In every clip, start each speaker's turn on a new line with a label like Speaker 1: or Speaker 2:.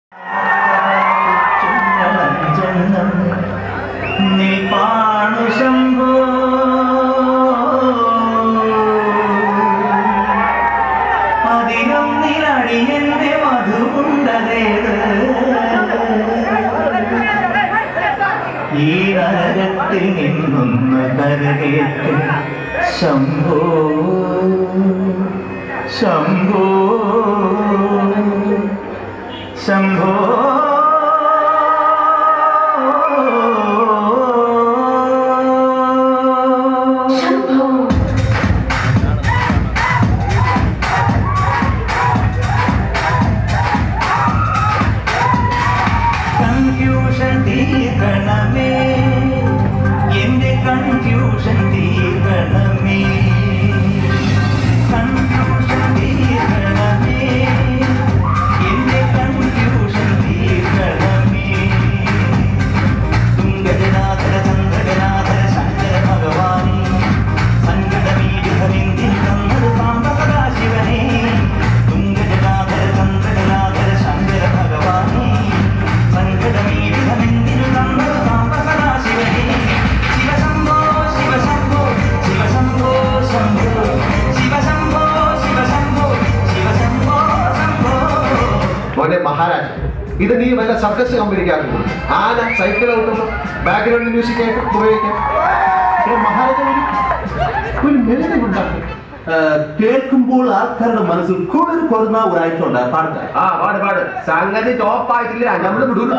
Speaker 1: ചുന്നമഞ്ചനം നിൽപ്പാണു ശംഭോ പതിനൊന്നിലടിയന്റെ മധുണ്ടതേത് ഈ നരകത്തിൽ നിന്നൊന്ന് കരകേറ്റ് ശംഭോ ശംഭോ ശംഭോ കൺഫ്യൂഷൻ തീർക്കണമേ എന്റെ കൺഫ്യൂഷൻ തീർക്കണമേ കൺഫ്യൂഷൻ തീർക്കണമേ എന്റെ കൺഫ്യൂഷൻ തീർക്കണമേ തുങ്കജനാഥര ചന്ദ്രജനാഥര ശങ്കര ഭഗവാനേ സങ്കടമീടുഹമെന്തിൽ തന്നത് സാമ്പ സദാശിവനേ തുങ്കജനാഥര ചന്ദ്രജനാഥര ശങ്കര ഭഗവാനേ സങ്കടമീടുഹമെന്തിൽ തന്നത് സാമ്പ സദാശിവനേ ശിവശംഭോ ശിവശംഭോ ശിവശംഭോ ശംഭോ ശിവശംഭോ ശിവശംഭോ ശിവശംഭോ ശംഭോ
Speaker 2: മോനെ മഹാരാജ് ഇത് നീ വല്ല സർക്കസ് കമ്പനിക്കാറുണ്ട് ആന സൈക്കിൾ ഔട്ടുമ്പോ ബാക്ക്ഗ്രൗണ്ട് മ്യൂസിക് ആയിട്ട് ഉപയോഗിക്കാം പിന്നെ മഹാരാജ ഒരു ഒരു മെലഡി ഉണ്ടാക്കും
Speaker 3: കേൾക്കുമ്പോൾ ആൾക്കാരുടെ മനസ്സിൽ കൂടുതൽ കുറഞ്ഞ ഒരാഴ്ചയുണ്ട് പാടത്തെ
Speaker 2: ആ പാട് പാട് സംഗതി ടോപ്പ് ആയിട്ടില്ല നമ്മൾ വിടൂല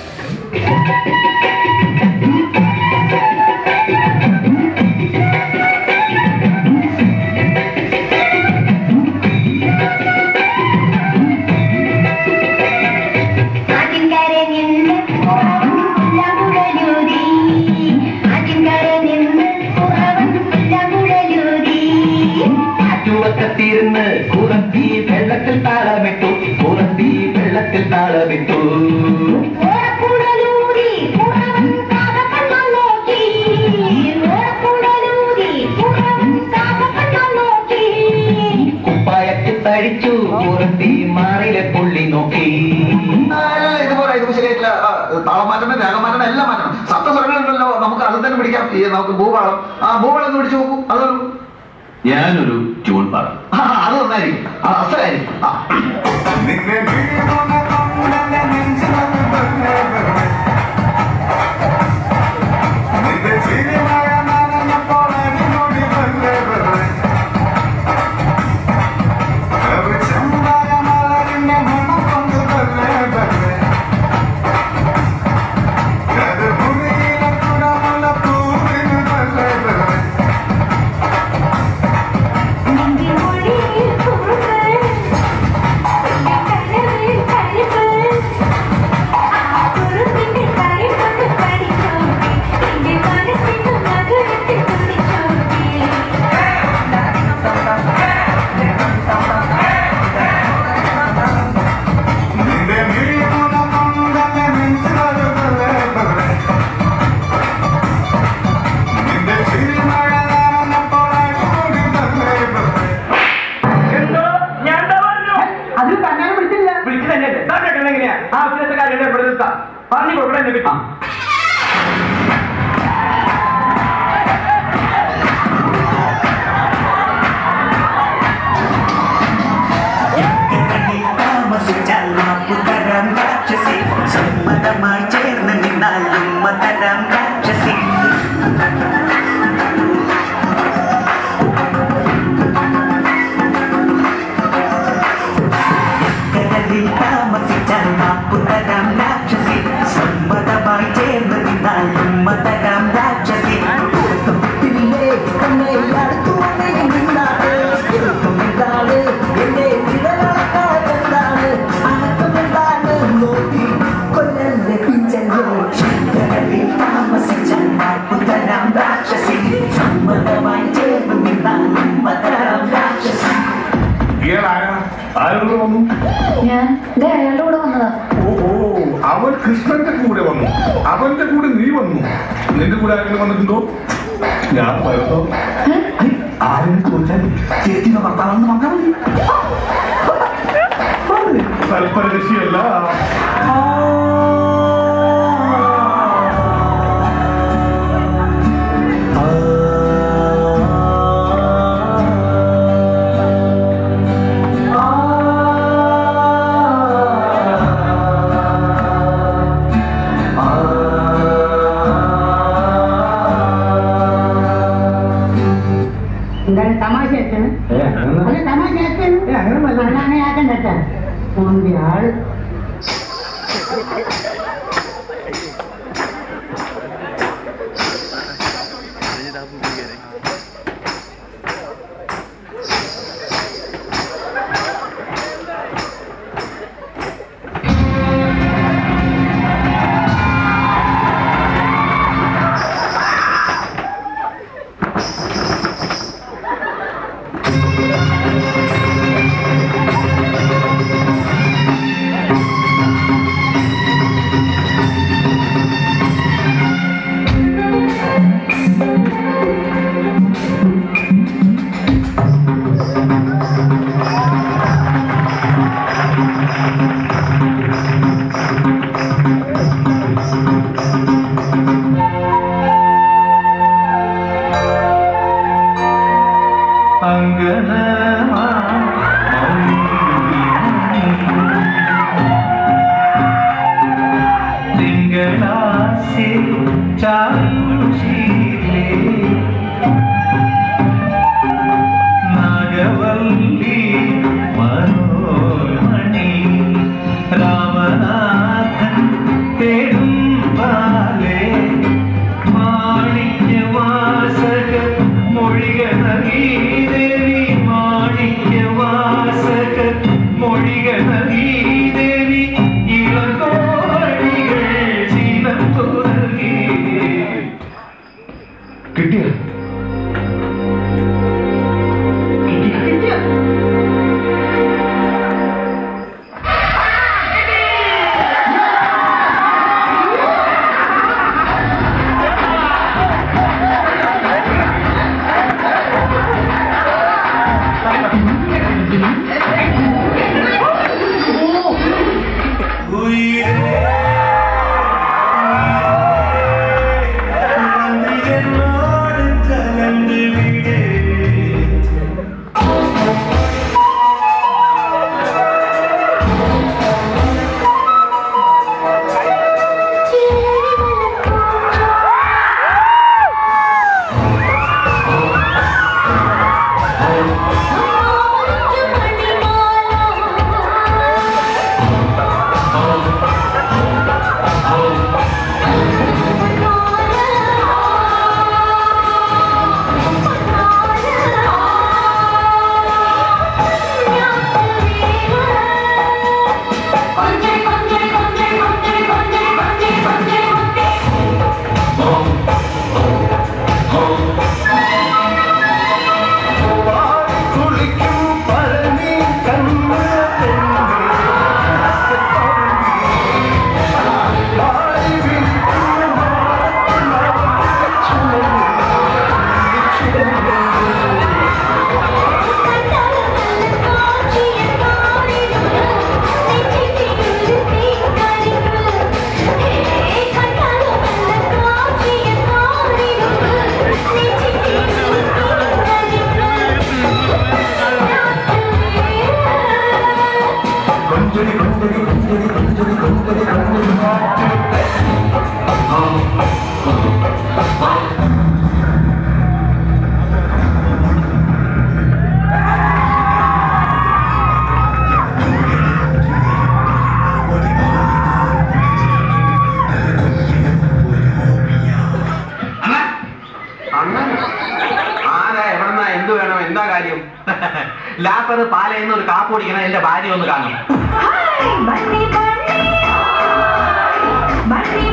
Speaker 4: ആറ്റിൻകരെ നിന്ന് പുല്ലാങ്കുഴലൂതി. ആറ്റിൻകരെ നിന്ന് പുറവൻ പുല്ലാങ്കുഴലൂതി.
Speaker 1: ചുവക്കത്തിരുന്ന് കുറത്തി വെള്ളത്തിൽ താളമിട്ടു കുറത്തി വെള്ളത്തിൽ താളമിട്ടു
Speaker 4: ഓടക്കുഴലൂതി, പുറവൻ കാക്കക്കണ്ണൻ നോക്കി. ഓടക്കുഴലൂതി, പുറവൻ കാക്കക്കണ്ണൻ നോക്കി.
Speaker 1: കുപ്പായത്തിൽ തഴിച്ചു കുറത്തി മാറിലെ പുള്ളി നോക്കി
Speaker 2: ഇതുപോലെ ഇത് ശരിയായിട്ടില്ല ആ, താളം മാറ്റണം രാഗം മാറ്റണം എല്ലാം മാറ്റണം സപ്തസ്വരങ്ങളുണ്ടല്ലോ നമുക്ക് അത് തന്നെ പിടിക്കാം ഈ നമുക്ക് ഭൂപാളം ആ ഭൂപാളം ഒന്ന് പിടിച്ചു നോക്കൂ അതൊരു
Speaker 3: ഞാനൊരു ട്യൂൺ പാടാം
Speaker 2: ആ, അത് നന്നായിരിക്കും ആ, അസലായിരിക്കും ആ.
Speaker 4: നിന്റെ മൊഴിയിൽ കുറുക്ക്, നിന്റെ കനവിൽ കരുപ്പ്. ആ കുറുപ്പിന്റെ കളികൊണ്ട് പഠിച്ചോട്ടി, നിന്റെ മനസ്സിന് മധുരത്തിൽ തുടിച്ചോട്ടി.
Speaker 5: അത് തന്നെ വിളിച്ചില്ല വിളിച്ചില്ല എങ്ങനെയാ ആവശ്യത്തെ കാര്യം ഇവിടെ നിർത്താം പറഞ്ഞു കൊടുക്കണം എന്നെ പറ്റി
Speaker 1: കണ്ണിൽ താമസിച്ചാൽ മാപ്പു തരാം രാക്ഷസി സമ്മതമായി ചേർന്ന് നിന്നാൽ ഉമ്മ തരാം രാക്ഷസി കടലിൽ താമസിച്ചാൽ മാപ്പു തരാം രാക്ഷസി സമ്മതമായി ചേർന്ന് നിന്നാൽ ഉമ്മ തരാം രാക്ഷസി
Speaker 6: ഇല്ലേ തന്നെ അടുത്തു വന്നേ നിന്നാണ് എളുപ്പം എന്താണ് എന്റെ നിഴലളക്കാതെന്താണ് അനക്കം എന്താണ് നോക്കി കൊല്ലന്റെ പിഞ്ചല്ലേ
Speaker 1: കടലിൽ താമസിച്ചാൽ മാപ്പു തരാം രാക്ഷസി സമ്മതമായി ചേർന്ന് നിന്നാൽ ഉമ്മ തരാം രാക്ഷസി
Speaker 7: ആരോട് വന്നു
Speaker 4: ഞാൻ ദേ അയാളുടെ കൂടെ വന്നതാ
Speaker 7: ഓ ഓ അവൻ കൃഷ്ണന്റെ കൂടെ വന്നു അവന്റെ കൂടെ നീ വന്നു നിന്റെ കൂടെ ആരെങ്കിലും വന്നിട്ടുണ്ടോ ഞാൻ വരട്ടോ
Speaker 1: ആരെങ്കിലും ചോദിച്ചാൽ ചേച്ചിയുടെ ഭർത്താവെന്ന് പറഞ്ഞാൽ മതി
Speaker 7: തൽപരകൃഷിയല്ല
Speaker 8: എന്താണ് തമാശ അച്ഛന് അല്ല തമാശ അച്ഛൻ അങ്ങനെ ആക്കണ്ട അച്ഛൻ മുന്തി ആള്
Speaker 1: തിങ്കളാസെ ചാരുശീലേ നാഗവല്ലി മനോമണി രാമനാഥൻ തേടും പാലേ മാണിക്യവാസക മൊഴിക നഗീദേവി മാണിക്യവാസക മൊഴിക നഗീദേവി ഇളങ്കോടികൾ ശീലം തുറകി കിട്ടിയ
Speaker 5: ആരാ എവിടെന്നാ എന്ത് വേണം എന്താ കാര്യം ലാപ്പർ പാലയെന്ന് ഒരു കാപ്പ് കുടിക്കണം എന്റെ ഭാര്യ ഒന്ന് കാണും
Speaker 4: ബണ്ണി ബണ്ണി ബണ്ണി